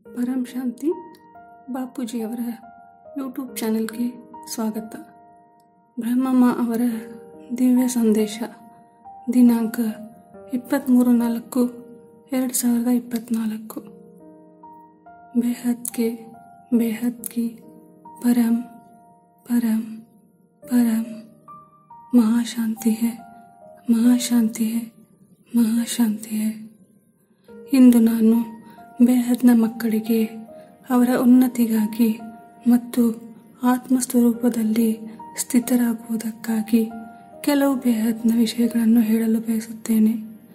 ಪರಂ ಶಾಂತಿ ಬಾಪೂಜಿಯವರ YouTube ಚಾನೆಲ್ಗೆ ಸ್ವಾಗತ ಬ್ರಹ್ಮಮ್ಮ ಅವರ ದಿವ್ಯ ಸಂದೇಶ ದಿನಾಂಕ ಇಪ್ಪತ್ತ್ಮೂರು ನಾಲ್ಕು ಎರಡು ಸಾವಿರದ ಇಪ್ಪತ್ತ್ನಾಲ್ಕು बेहद के बेहद की परम परम परम ಮಹಾಶಾಂತಿ है ಮಹಾಶಾಂತಿ है ಮಹಾಶಾಂತಿ है ಇಂದು ನಾನು ಬೇಹದ್ನ ಮಕ್ಕಳಿಗೆ ಅವರ ಉನ್ನತಿಗಾಗಿ ಮತ್ತು ಆತ್ಮಸ್ವರೂಪದಲ್ಲಿ ಸ್ಥಿತರಾಗುವುದಕ್ಕಾಗಿ ಕೆಲವು ಬೇಹದ್ನ ವಿಷಯಗಳನ್ನು ಹೇಳಲು ಬಯಸುತ್ತೇನೆ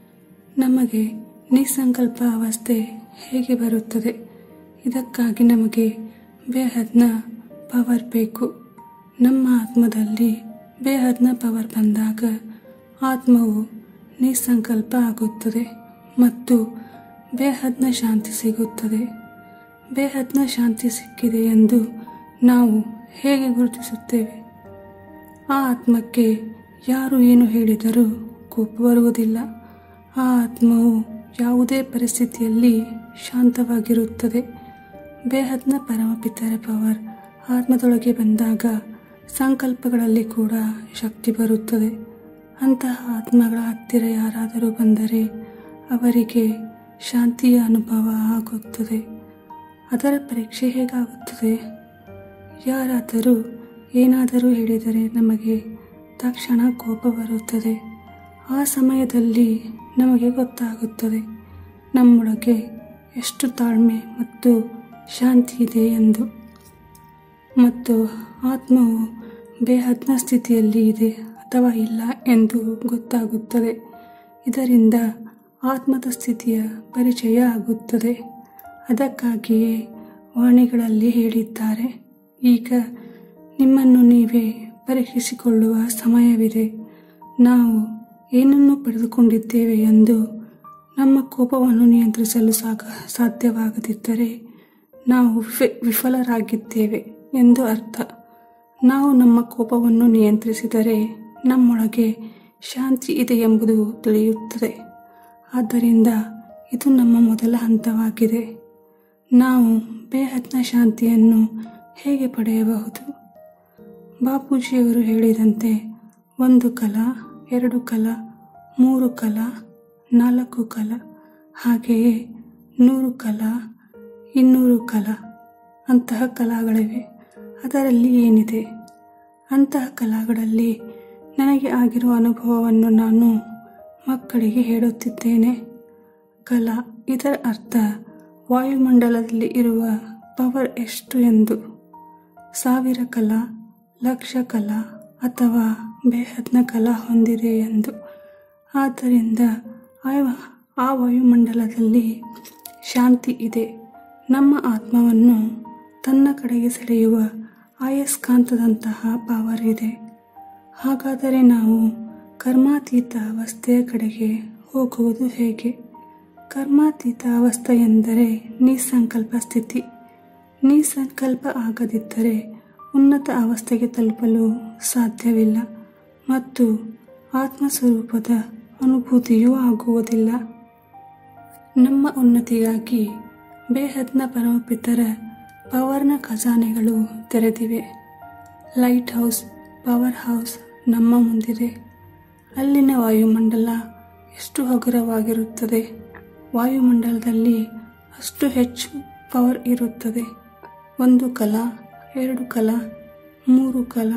ನಮಗೆ ನಿಸಂಕಲ್ಪ ಅವಸ್ಥೆ ಹೇಗೆ ಬರುತ್ತದೆ ಇದಕ್ಕಾಗಿ ನಮಗೆ ಬೇಹದ್ನ ಪವರ್ ಬೇಕು ನಮ್ಮ ಆತ್ಮದಲ್ಲಿ ಬೇಹದ್ನ ಪವರ್ ಬಂದಾಗ ಆತ್ಮವು ನಿಸಂಕಲ್ಪ ಆಗುತ್ತದೆ ಮತ್ತು ಬೇಹದ್ನ ಶಾಂತಿ ಸಿಗುತ್ತದೆ ಬೇಹದ್ನ ಶಾಂತಿ ಸಿಕ್ಕಿದೆ ಎಂದು ನಾವು ಹೇಗೆ ಗುರುತಿಸುತ್ತೇವೆ ಆ ಆತ್ಮಕ್ಕೆ ಯಾರು ಏನು ಹೇಳಿದರೂ ಕೋಪ ಬರುವುದಿಲ್ಲ ಆ ಆತ್ಮವು ಯಾವುದೇ ಪರಿಸ್ಥಿತಿಯಲ್ಲಿ ಶಾಂತವಾಗಿರುತ್ತದೆ ಬೇಹದ್ನ ಪರಮಪಿತರ ಪವರ್ ಆತ್ಮದೊಳಗೆ ಬಂದಾಗ ಸಂಕಲ್ಪಗಳಲ್ಲಿ ಕೂಡ ಶಕ್ತಿ ಬರುತ್ತದೆ ಅಂತಹ ಆತ್ಮಗಳ ಹತ್ತಿರ ಯಾರಾದರೂ ಬಂದರೆ ಅವರಿಗೆ ಶಾಂತಿಯ ಅನುಭವ ಆಗುತ್ತದೆ ಅದರ ಪರೀಕ್ಷೆ ಹೇಗಾಗುತ್ತದೆ ಯಾರಾದರೂ ಏನಾದರೂ ಹೇಳಿದರೆ ನಮಗೆ ತಕ್ಷಣ ಕೋಪ ಬರುತ್ತದೆ ಆ ಸಮಯದಲ್ಲಿ ನಮಗೆ ಗೊತ್ತಾಗುತ್ತದೆ ನಮ್ಮೊಳಗೆ ಎಷ್ಟು ತಾಳ್ಮೆ ಮತ್ತು ಶಾಂತಿ ಇದೆ ಎಂದು ಮತ್ತು ಆತ್ಮವು ಬೇಹದ್ನ ಸ್ಥಿತಿಯಲ್ಲಿ ಇದೆ ಅಥವಾ ಇಲ್ಲ ಎಂದು ಗೊತ್ತಾಗುತ್ತದೆ ಇದರಿಂದ ಆತ್ಮದ ಸ್ಥಿತಿಯ ಪರಿಚಯ ಆಗುತ್ತದೆ ಅದಕ್ಕಾಗಿಯೇ ವಾಣಿಗಳಲ್ಲಿ ಹೇಳಿದ್ದಾರೆ ಈಗ ನಿಮ್ಮನ್ನು ನೀವೇ ಪರೀಕ್ಷಿಸಿಕೊಳ್ಳುವ ಸಮಯವಿದೆ ನಾವು ಏನನ್ನು ಪಡೆದುಕೊಂಡಿದ್ದೇವೆ ಎಂದು ನಮ್ಮ ಕೋಪವನ್ನು ನಿಯಂತ್ರಿಸಲು ಸಾಕ ಸಾಧ್ಯವಾಗದಿದ್ದರೆ ನಾವು ವಿಫ ವಿಫಲರಾಗಿದ್ದೇವೆ ಎಂದು ಅರ್ಥ ನಾವು ನಮ್ಮ ಕೋಪವನ್ನು ನಿಯಂತ್ರಿಸಿದರೆ ನಮ್ಮೊಳಗೆ ಶಾಂತಿ ಇದೆ ಎಂಬುದು ತಿಳಿಯುತ್ತದೆ ಆದ್ದರಿಂದ ಇದು ನಮ್ಮ ಮೊದಲ ಹಂತವಾಗಿದೆ ನಾವು ಬೇಹದ್ನ ಶಾಂತಿಯನ್ನು ಹೇಗೆ ಪಡೆಯಬಹುದು ಬಾಪೂಜಿಯವರು ಹೇಳಿದಂತೆ ಒಂದು ಕಲ ಎರಡು ಕಲ ಮೂರು ಕಲ ನಾಲ್ಕು ಕಲ ಹಾಗೆಯೇ ನೂರು ಕಲ ಇನ್ನೂರು ಕಲ ಅಂತಹ ಕಲಾಗಳಿವೆ ಅದರಲ್ಲಿ ಏನಿದೆ ಅಂತಹ ಕಲಾಗಳಲ್ಲಿ ನನಗೆ ಆಗಿರುವ ಅನುಭವವನ್ನು ನಾನು ಮಕ್ಕಳಿಗೆ ಹೇಳುತ್ತಿದ್ದೇನೆ ಕಲಾ ಇದರ ಅರ್ಥ ವಾಯುಮಂಡಲದಲ್ಲಿ ಇರುವ ಪವರ್ ಎಷ್ಟು ಎಂದು ಸಾವಿರ ಕಲಾ ಲಕ್ಷ ಕಲಾ ಅಥವಾ ಬೇಹದ್ನ ಕಲಾ ಹೊಂದಿದೆ ಎಂದು ಆದ್ದರಿಂದ ಆ ವಾಯುಮಂಡಲದಲ್ಲಿ ಶಾಂತಿ ಇದೆ ನಮ್ಮ ಆತ್ಮವನ್ನು ತನ್ನ ಕಡೆಗೆ ಸೆಳೆಯುವ ಅಯಸ್ಕಾಂತದಂತಹ ಪವರ್ ಇದೆ ಹಾಗಾದರೆ ನಾವು ಕರ್ಮಾತೀತ ಅವಸ್ಥೆಯ ಕಡೆಗೆ ಹೋಗುವುದು ಹೇಗೆ ಕರ್ಮಾತೀತ ಅವಸ್ಥೆ ಎಂದರೆ ನಿಸಂಕಲ್ಪ ಸ್ಥಿತಿ ನಿಸಂಕಲ್ಪ ಆಗದಿದ್ದರೆ ಉನ್ನತ ಅವಸ್ಥೆಗೆ ತಲುಪಲು ಸಾಧ್ಯವಿಲ್ಲ ಮತ್ತು ಆತ್ಮಸ್ವರೂಪದ ಅನುಭೂತಿಯೂ ಆಗುವುದಿಲ್ಲ ನಮ್ಮ ಉನ್ನತಿಗಾಗಿ ಬೇಹದ್ನ ಪರಮಪಿತರ ಪವರ್ನ ಖಜಾನೆಗಳು ತೆರೆದಿವೆ ಲೈಟ್ ಹೌಸ್ ಪವರ್ ಹೌಸ್ ನಮ್ಮ ಮುಂದಿದೆ ಅಲ್ಲಿನ ವಾಯುಮಂಡಲ ಎಷ್ಟು ಹಗುರವಾಗಿರುತ್ತದೆ ವಾಯುಮಂಡಲದಲ್ಲಿ ಅಷ್ಟು ಹೆಚ್ಚು ಪವರ್ ಇರುತ್ತದೆ ಒಂದು ಕಲ ಎರಡು ಕಲ ಮೂರು ಕಲ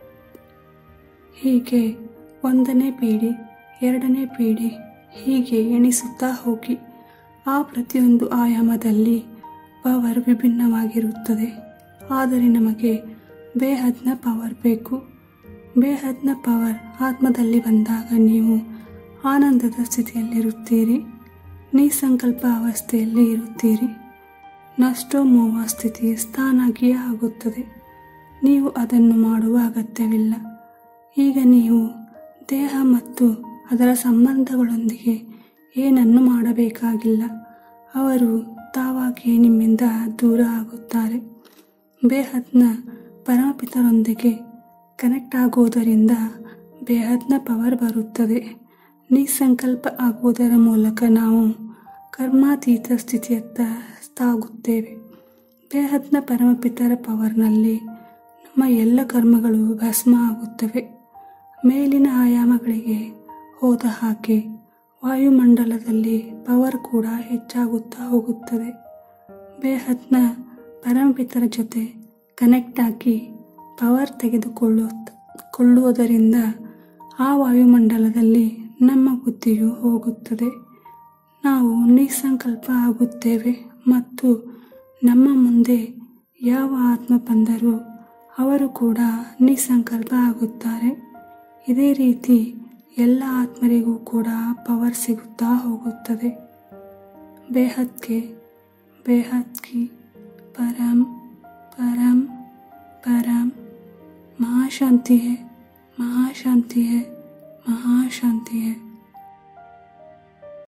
ಹೀಗೆ ಒಂದನೇ ಪೀಳಿ ಎರಡನೇ ಪೀಳಿ ಹೀಗೆ ಎಣಿಸುತ್ತಾ ಹೋಗಿ ಆ ಪ್ರತಿಯೊಂದು ಆಯಾಮದಲ್ಲಿ ಪವರ್ ವಿಭಿನ್ನವಾಗಿರುತ್ತದೆ ಆದರೆ ನಮಗೆ ಬೇಹದ್ನ ಪವರ್ ಬೇಕು ಬೇಹದ್ನ ಪವರ್ ಆತ್ಮದಲ್ಲಿ ಬಂದಾಗ ನೀವು ಆನಂದದ ಸ್ಥಿತಿಯಲ್ಲಿರುತ್ತೀರಿ ನಿಸಂಕಲ್ಪ ಅವಸ್ಥೆಯಲ್ಲಿ ಇರುತ್ತೀರಿ ನಷ್ಟೋಮೋವ ಸ್ಥಿತಿ ಸ್ಥಾನಾಗಿಯೇ ಆಗುತ್ತದೆ ನೀವು ಅದನ್ನು ಮಾಡುವ ಅಗತ್ಯವಿಲ್ಲ ಈಗ ನೀವು ದೇಹ ಮತ್ತು ಅದರ ಸಂಬಂಧಗಳೊಂದಿಗೆ ಏನನ್ನು ಮಾಡಬೇಕಾಗಿಲ್ಲ ಅವರು ತಾವಾಗಿಯೇ ನಿಮ್ಮಿಂದ ದೂರ ಆಗುತ್ತಾರೆ ಬೇಹದ್ನ ಪರಮಪಿತರೊಂದಿಗೆ ಕನೆಕ್ಟ್ ಆಗುವುದರಿಂದ ಬೇಹದ್ನ ಪವರ್ ಬರುತ್ತದೆ ನಿಸಂಕಲ್ಪ ಆಗುವುದರ ಮೂಲಕ ನಾವು ಕರ್ಮಾತೀತ ಸ್ಥಿತಿಯತ್ತ ತಾಗುತ್ತೇವೆ ಬೇಹದ್ನ ಪರಮಪಿತರ ಪವರ್ನಲ್ಲಿ ನಮ್ಮ ಎಲ್ಲ ಕರ್ಮಗಳು ಭಸ್ಮ ಆಗುತ್ತವೆ ಮೇಲಿನ ಆಯಾಮಗಳಿಗೆ ಹೋದ ಹಾಗೆ ವಾಯುಮಂಡಲದಲ್ಲಿ ಪವರ್ ಕೂಡ ಹೆಚ್ಚಾಗುತ್ತಾ ಹೋಗುತ್ತದೆ ಬೇಹದ್ನ ಪರಮಪಿತರ ಜೊತೆ ಕನೆಕ್ಟ್ ಆಗಿ ಪವರ್ ತೆಗೆದುಕೊಳ್ಳು ಕೊಳ್ಳುವುದರಿಂದ ಆ ವಾಯುಮಂಡಲದಲ್ಲಿ ನಮ್ಮ ಬುದ್ಧಿಯು ಹೋಗುತ್ತದೆ ನಾವು ನಿಸಂಕಲ್ಪ ಆಗುತ್ತೇವೆ ಮತ್ತು ನಮ್ಮ ಮುಂದೆ ಯಾವ ಆತ್ಮ ಬಂದರೂ ಅವರು ಕೂಡ ನಿಸಂಕಲ್ಪ ಆಗುತ್ತಾರೆ ಇದೇ ರೀತಿ ಎಲ್ಲ ಆತ್ಮರಿಗೂ ಕೂಡ ಪವರ್ ಸಿಗುತ್ತಾ ಹೋಗುತ್ತದೆ ಬೇಹದ್ಗೆ ಬೇಹದ್ ಕಿ ಪರಂ ಪರಂ ಪರಂ महाशांति है महाशांति है महाशांति है